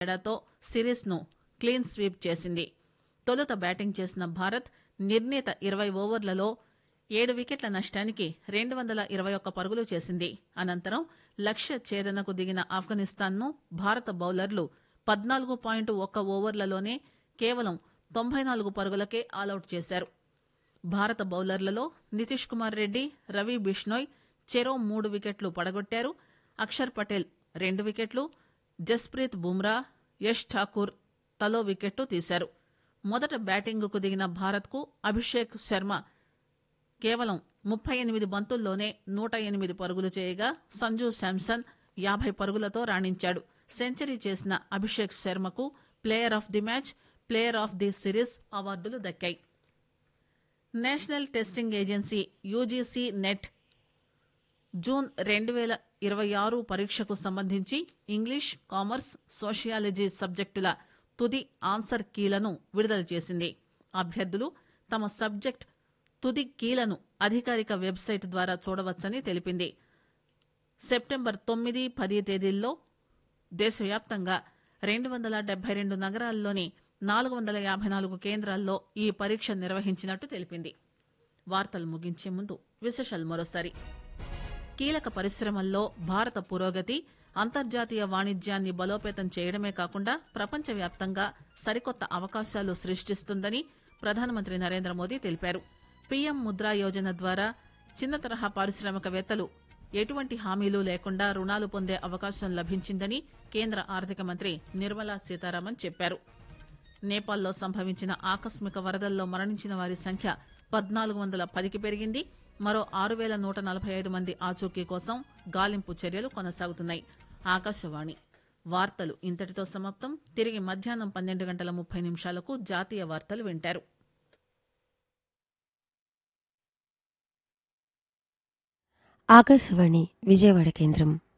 తేడాతో సిరీస్ ను clean sweep చేసింది తొలుత బ్యాటింగ్ చేసిన భారత్ నిర్ణీత ఇరవై ఓవర్లలో ఏడు వికెట్ల నష్టానికి రెండు వందల ఇరవై ఒక్క పరుగులు చేసింది అనంతరం లక్ష్య ఛేదనకు దిగిన ఆఫ్ఘనిస్తాన్ ను భారత బౌలర్లు పద్నాలుగు పాయింట్ ఒక్క ఓవర్లలోనే కేవలం తొంభై నాలుగు పరుగులకే ఆలౌట్ చేశారు భారత బౌలర్లలో నితీష్ కుమార్ రెడ్డి రవి బిష్నోయ్ చెరో మూడు వికెట్లు పడగొట్టారు అక్షర్ పటేల్ రెండు వికెట్లు జస్ప్రీత్ బుమ్రా యష్ ఠాకూర్ తలో వికెట్టు తీశారు మొదట బ్యాటింగుకు దిగిన భారత్కు అభిషేక్ శర్మ కేవలం ముప్పై ఎనిమిది బంతుల్లోనే నూట ఎనిమిది పరుగులు చేయగా సంజు శాంసన్ యాభై పరుగులతో రాణించాడు సెంచరీ చేసిన అభిషేక్ శర్మకు player of the match player of the series అవార్డులు దక్కాయి national testing agency UGC net June రెండు వేల ఇరవై ఆరు పరీక్షకు సంబంధించి ఇంగ్లీష్ కామర్స్ సోషియాలజీ సబ్జెక్టుల తుది ఆన్సర్ కీలను విడుదల చేసింది అభ్యర్థులు తమ సబ్జెక్ట్ తుది కీలను అధికారిక వెబ్సైట్ ద్వారా చూడవచ్చని తెలిపింది సెప్టెంబర్ తొమ్మిది పది తేదీల్లో దేశవ్యాప్తంగా రెండు వందల డెబ్బై రెండు నగరాల్లోని నాలుగు వందల యాభై నాలుగు కేంద్రాల్లో ఈ పరీక్ష నిర్వహించినట్టు తెలిపింది వార్తలు ముగించే ముందు విశేషాలు మరోసారి కీలక పరిశ్రమల్లో భారత పురోగతి అంతర్జాతీయ వాణిజ్యాన్ని బలోపేతం చేయడమే కాకుండా ప్రపంచవ్యాప్తంగా సరికొత్త అవకాశాలు సృష్టిస్తుందని ప్రధానమంత్రి నరేంద్ర మోదీ తెలిపారు పీఎం ముద్రా యోజన ద్వారా చిన్న తరహా పారిశ్రామికవేత్తలు ఎటువంటి హామీలు లేకుండా రుణాలు పొందే అవకాశం లభించిందని కేంద్ర ఆర్థిక మంత్రి నిర్మలా సీతారామన్ చెప్పారు నేపాల్లో సంభవించిన ఆకస్మిక వరదల్లో మరణించిన వారి సంఖ్య పద్నాలుగు వందల పదికి పెరిగింది మరో ఆరు వేల నూట నలభై ఐదు మంది ఆచూకీ కోసం గాలింపు చర్యలు కొనసాగుతున్నాయి ఆకాశవాణి వార్తలు ఇంతటితో సమాప్తం తిరిగి మధ్యాహ్నం పన్నెండు గంటల ముప్పై నిమిషాలకు జాతీయ వార్తలు వింటారు ఆకాశవాణి విజయవాడ కేంద్రం